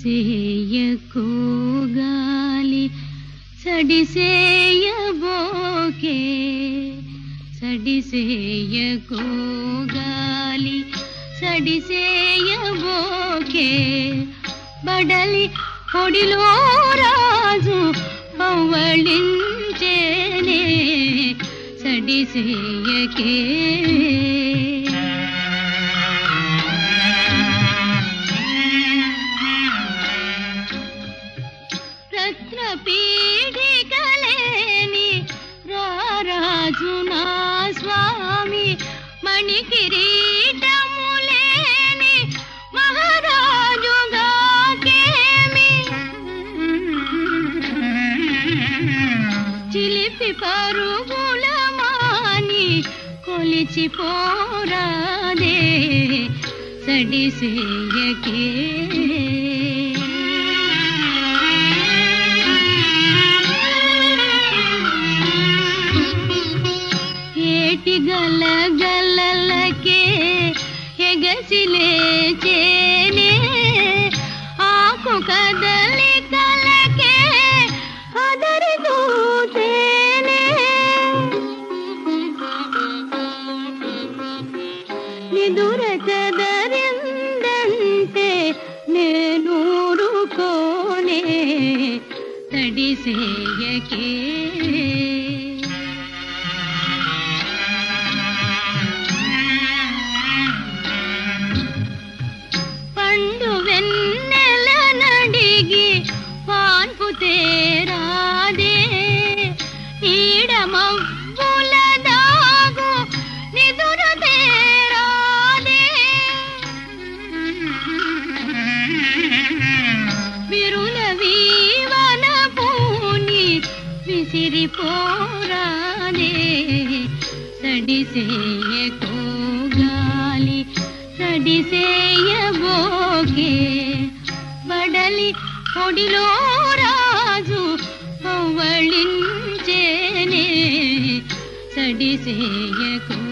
సడిసేయకు గాలి సడిసేయబోకే సడిసేయకు గాలి సడిసేయబోకే బడలి పొడిలో రాజు పవ్వళించేనే సడిసేయకే రత్న పీడికలేని రారాజు నా స్వామి మణి కిరీటములేని మహారాజుగా కేమి చిలిపి పరుగుల మాని కొలిచి పోరాదే సడిసేయకే ఏటి గల గలలకే ఎగసిలే చేనే ఆకు కదలి కలకే అదరి దూతేనే నిదుర కదరిందంటే నేనూరుకోనే తడిసేయకే పండు వెన్నెల నడిగి పాన్పు తేరాదే ఈడమవ్వుల దాగు నిదురు తేరాదే విరుల వీవన పూని విసిరిపోరాదే సడిసేయకో గాలి సడిసేయబోకే బడలి పొడిలో రాజు పవ్వళించేనే సడిసేయకో